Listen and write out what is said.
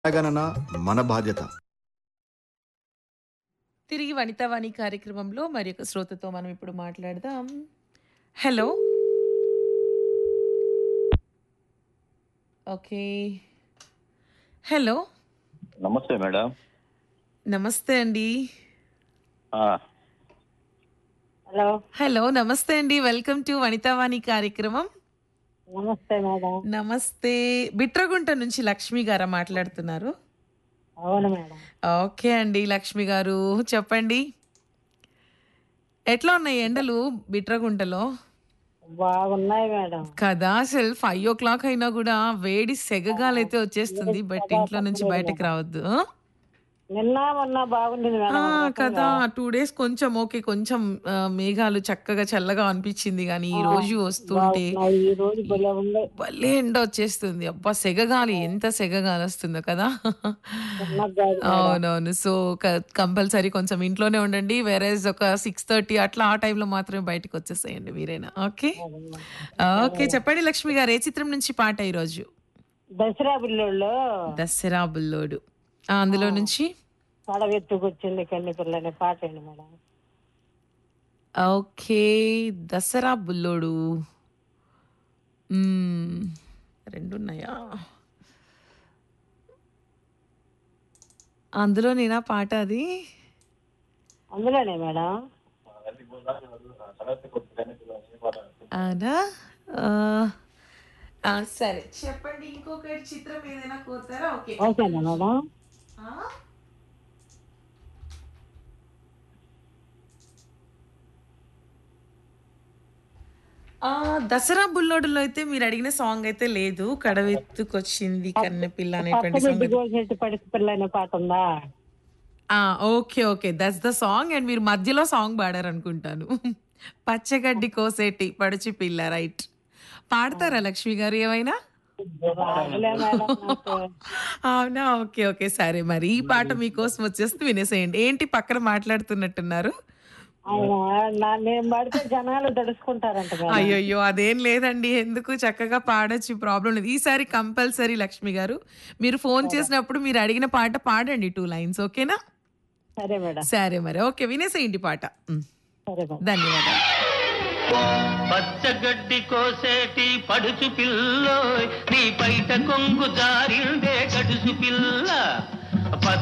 జనగణన మన బాధ్యత తిరిగి వనితావాణి కార్యక్రమంలో మరి ఒక శ్రోతతో మనం ఇప్పుడు మాట్లాడదాం హలో ఓకే హలో నమస్తే మేడం నమస్తే అండి ఆ, హలో హలో నమస్తే అండి వెల్కమ్ టు వనితావాణి కార్యక్రమం నమస్తే మేడం నమస్తే బిట్రగుంట నుంచి లక్ష్మి గారా మాట్లాడుతున్నారు అవును మేడం ఓకే అండి లక్ష్మి గారు చెప్పండి ఎట్లా ఉన్నాయి ఎండలు బిట్రగుంటలో బాగున్నాయి మేడం కదా అసలు ఫైవ్ ఓ క్లాక్ అయినా కూడా వేడి సెగగాలైతే వచ్చేస్తుంది బట్ ఇంట్లో నుంచి బయటకు రావద్దు నిన్న మొన్న బాగుండేది ఆ, మేడం కదా టూ డేస్ కొంచెం ఓకే కొంచెం ఆ, మేఘాలు చక్కగా చల్లగా అనిపించింది కానీ ఈ రోజు వస్తుంటే బాగున్నాయి. ఈ రోజు భలే ఉంది భలే ఎండ వచ్చేస్తుంది అబ్బా సెగగాలి ఎంత సెగగాలి వస్తుందో కదా చిన్నగాలి అవునవును సో కంపల్సరీ కొంచెం ఇంట్లోనే ఉండండి వేరేజ్ ఒక సిక్స్ థర్టీ అట్లా ఆ టైంలో మాత్రమే బయటకు వచ్చేసేయండి మీరైనా ఓకే ఓకే చెప్పండి లక్ష్మి గారు ఏ చిత్రం నుంచి పాట ఈరోజు దసరా బిల్లుళ్ళు దసరా బుల్లోడు ఆ, అందులో నుంచి పడవెత్తుకొచ్చింది కన్ని పిల్ల అనే పాట అండి మేడం ఓకే దసరా బుల్లోడు మ్మ్. రెండు ఉన్నాయా అందులో నేనా పాట అది అందులోనే మేడం అవునా ఆ, ఆ, సరే చెప్పండి ఇంకొకటి చిత్రం ఏదైనా కోతారా ఓకే ఓకేనా మేడం ఆ? ఆ, దసరా బుల్లోడులో అయితే మీరు అడిగిన సాంగ్ అయితే లేదు కడవెత్తుకొచ్చింది కన్నెపిల్ల అనేటువంటి సాంగ్ పక్కబెట్టి కోసేటి పడిసి పిల్ల అనే పాట ఉందా okay okay that's the song and మీరు మధ్యలో సాంగ్ పాడారు అనుకుంటాను పచ్చగడ్డి కోసేటి పడుచు పిల్ల రైట్ పాడతారా లక్ష్మి గారు ఏమైనా రాదులే మేడం నాకు. అవునా ఓకే ఓకే సరే మరి ఈ పాట మీకోసం వచ్చేస్తే వినేసేయండి ఏంటి పక్కన మాట్లాడుతున్నట్టున్నారు ఆయన నా- నేను పడితే జనాలు దడుచుకుంటారంట మేడం అయ్యయ్యో అదేం లేదండి ఎందుకు చక్కగా పాడొచ్చు ప్రాబ్లం లేదు ఈసారి కంపల్సరీ లక్ష్మి గారు మీరు ఫోన్ చేసినప్పుడు మీరు అడిగిన పాట పాడండి టూ లైన్స్ ఓకేనా సరే మేడం సరే మరి ఓకే వినేసేయండి పాట ఉమ్, సరే మేడం ధన్యవాదాలు పచ్చగడ్డి కోసేటి పడుచు పిల్లోయ్ నీ పైట కొంగు జారిందే గడుసు పిల్ల